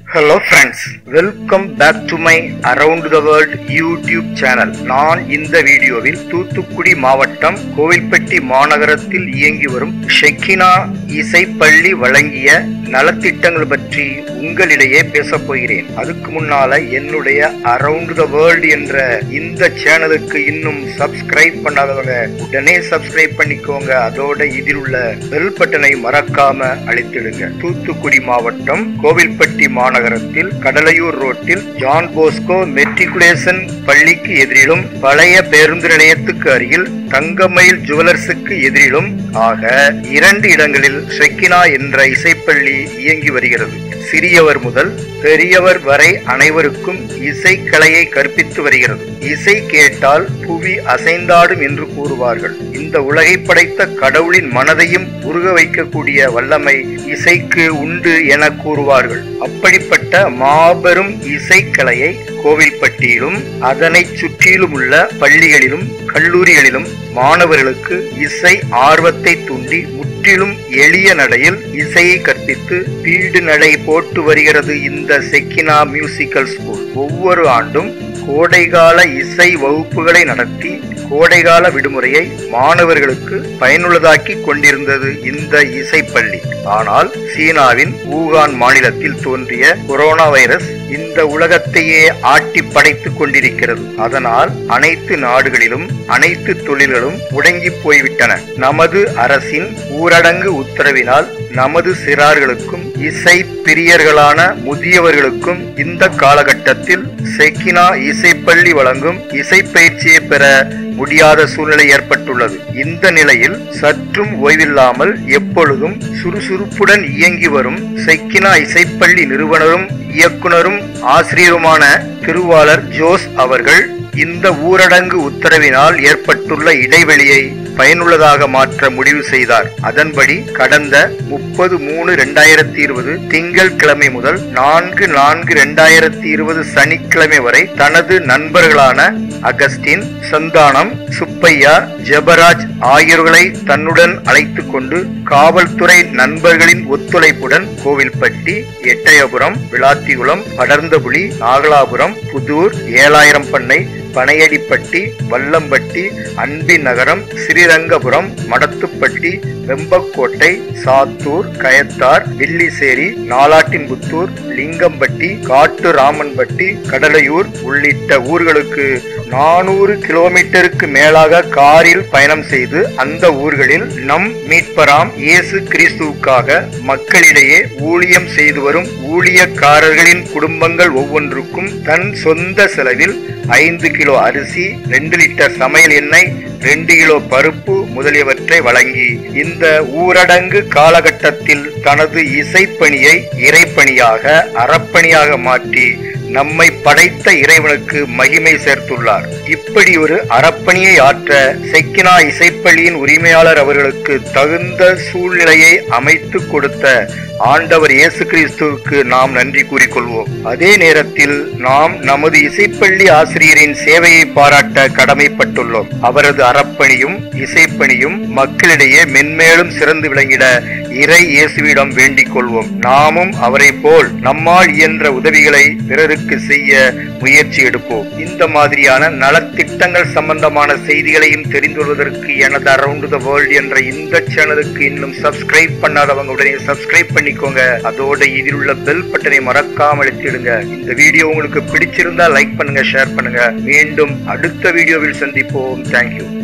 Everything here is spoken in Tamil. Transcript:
hello friends welcome back to my around the world YouTube channel நான் இந்த வீடியோவில் தூத்துக்குடி மாவட்டம் கோவில்பட்டி மாநகரத்தில் இயங்கி வரும் ஷெக்கினா இசைப்பள்ளி வழங்கிய நலத்திட்டங்கள் பற்றி உங்களிடையே பேசப் போகிறேன் அதுக்கு முன்னால என்னுடைய அரவுண்ட் த வேர்ல்ட் என்ற இந்த சேனலுக்கு இன்னும் சப்ஸ்கிரைப் பண்ணாதவங்க உடனே சப்ஸ்கிரைப் பண்ணிக்கோங்க அதோட இதில் உள்ள பெல் பட்டனை மறக்காம அழித்திடுங்க தூத்துக்குடி மாவட்டம் கோவில்பட்டி மாநகரத்தில் கடலையூர் ரோட்டில் ஜான் போஸ்கோ மெட்ரிகுலேஷன் பள்ளிக்கு எதிரிலும் பழைய பேருந்து நிலையத்துக்கு அருகில் தங்கமயில் ஜுவலர்ஸுக்கு எதிரிலும் ஆக இரண்டு இடங்களில் ஷெக்கினா என்ற இசைப்பள்ளி இயங்கி வருகிறது சிறியவர் முதல் பெரியவர் வரை அனைவருக்கும் இசைக்கலையை கற்பித்து வருகிறது இசை கேட்டால் புவி அசைந்தாடும் என்று கூறுவார்கள் இந்த உலகை படைத்த கடவுளின் மனதையும் உருக வைக்கக்கூடிய வல்லமை இசைக்கு உண்டு என கூறுவார்கள் அப்படிப்பட்ட மாபெரும் இசைக்கலையை கோவில்பட்டியிலும் அதனை சுற்றிலும் உள்ள பள்ளிகளிலும் கல்லூரிகளிலும் மாணவர்களுக்கு இசை ஆர்வத்தை தூண்டி முற்றிலும் எளிய நடையில் இசையை கற்பித்து பீடு நடை போட்டு வருகிறது இந்த செக்கினா மியூசிக்கல் ஸ்கூல் ஒவ்வொரு ஆண்டும் கோடைகால இசை வகுப்புகளை நடத்தி கோடைகால விடுமுறையை மாணவர்களுக்கு பயனுள்ளதாக்கி கொண்டிருந்தது இந்த இசைப்பள்ளி ஆனால் சீனாவின் ஊகான் மாநிலத்தில் தோன்றிய கொரோனா வைரஸ் இந்த உலகத்தையே ஆட்டி படைத்துக் கொண்டிருக்கிறது அதனால் அனைத்து நாடுகளிலும் அனைத்து தொழில்களும் முடங்கி போய்விட்டன நமது அரசின் ஊரடங்கு உத்தரவினால் நமது சிறார்களுக்கும் இசை பிரியர்களான முதியவர்களுக்கும் இந்த காலகட்டத்தில் செக்கினா இசைப்பள்ளி வழங்கும் இசை பயிற்சியை பெற முடியாத சூழ்நிலை ஏற்பட்டுள்ளது இந்த நிலையில் சற்றும் ஓய்வில்லாமல் எப்பொழுதும் சுறுசுறுப்புடன் இயங்கி வரும் செக்கினா இசைப்பள்ளி நிறுவனரும் இயக்குனரும் ஆசிரியருமான திருவாளர் ஜோஸ் அவர்கள் இந்த ஊரடங்கு உத்தரவினால் ஏற்பட்டுள்ள இடைவெளியை பயனுள்ளதாக மாற்ற முடிவு செய்தார் அதன்படி கடந்த முப்பது மூணு இரண்டாயிரத்தி இருபது திங்கள் கிழமை முதல் நான்கு நான்கு இரண்டாயிரத்தி இருபது சனிக்கிழமை வரை தனது நண்பர்களான அகஸ்டின் சந்தானம் சுப்பையா ஜெபராஜ் ஆகியோர்களை தன்னுடன் அழைத்து கொண்டு காவல்துறை நண்பர்களின் ஒத்துழைப்புடன் கோவில்பட்டி எட்டயபுரம் விளாத்திகுளம் படர்ந்தபுலி நாகலாபுரம் புதூர் ஏழாயிரம் பண்ணை பனையடிப்பட்டி வல்லம்பட்டி அன்பி நகரம் ஸ்ரீரங்கபுரம் மடத்துப்பட்டி வெம்பக்கோட்டை சாத்தூர் கயத்தார் வில்லிசேரி நாலாட்டின்புத்தூர் லிங்கம்பட்டி காட்டு ராமன்பட்டி கடலையூர் உள்ளிட்ட ஊர்களுக்கு நானூறு கிலோமீட்டருக்கு மேலாக காரில் பயணம் செய்து அந்த ஊர்களில் நம் மீட்பராம் இயேசு கிறிஸ்துவுக்காக மக்களிடையே ஊழியம் செய்து வரும் ஊழியக்காரர்களின் குடும்பங்கள் ஒவ்வொன்றுக்கும் தன் சொந்த செலவில் ஐந்து கிலோ அரிசி ரெண்டு லிட்டர் சமையல் எண்ணெய் ரெண்டு கிலோ பருப்பு முதலியவற்றை வழங்கி இந்த ஊரடங்கு காலகட்டத்தில் தனது இசைப்பணியை இறைப்பணியாக அறப்பணியாக மாற்றி நம்மை படைத்த இறைவனுக்கு மகிமை சேர்த்துள்ளார் இப்படி ஒரு அறப்பணியை ஆற்ற செக்கினா இசைப்பள்ளியின் உரிமையாளர் அவர்களுக்கு தகுந்த சூழ்நிலையை அமைத்து கொடுத்த ஆண்டவர் இயேசு கிறிஸ்துவுக்கு நாம் நன்றி கூறிக்கொள்வோம் அதே நேரத்தில் நாம் நமது இசைப்பள்ளி ஆசிரியரின் சேவையை பாராட்ட கடமைப்பட்டுள்ளோம் அவரது அறப்பணியும் இசைப்பணியும் மக்களிடையே மென்மேலும் சிறந்து விளங்கிட இறை இயேசுவிடம் வேண்டிக் கொள்வோம் நாமும் அவரை போல் நம்மால் இயன்ற உதவிகளை பிறருக்கு செய்ய முயற்சி எடுப்போம் இந்த மாதிரியான நலத்திட்டங்கள் சம்பந்தமான செய்திகளையும் தெரிந்து கொள்வதற்கு எனது அரவுண்ட் த வேர்ல்ட் என்ற இந்த சேனலுக்கு இன்னும் சப்ஸ்கிரைப் பண்ணாதவங்க உடனே சப்ஸ்கிரைப் பண்ணிக்கோங்க அதோட இதில் உள்ள பெல் பட்டனை மறக்காம அழுத்திடுங்க இந்த வீடியோ உங்களுக்கு பிடிச்சிருந்தா லைக் பண்ணுங்க ஷேர் பண்ணுங்க மீண்டும் அடுத்த வீடியோவில் சந்திப்போம் தேங்க்யூ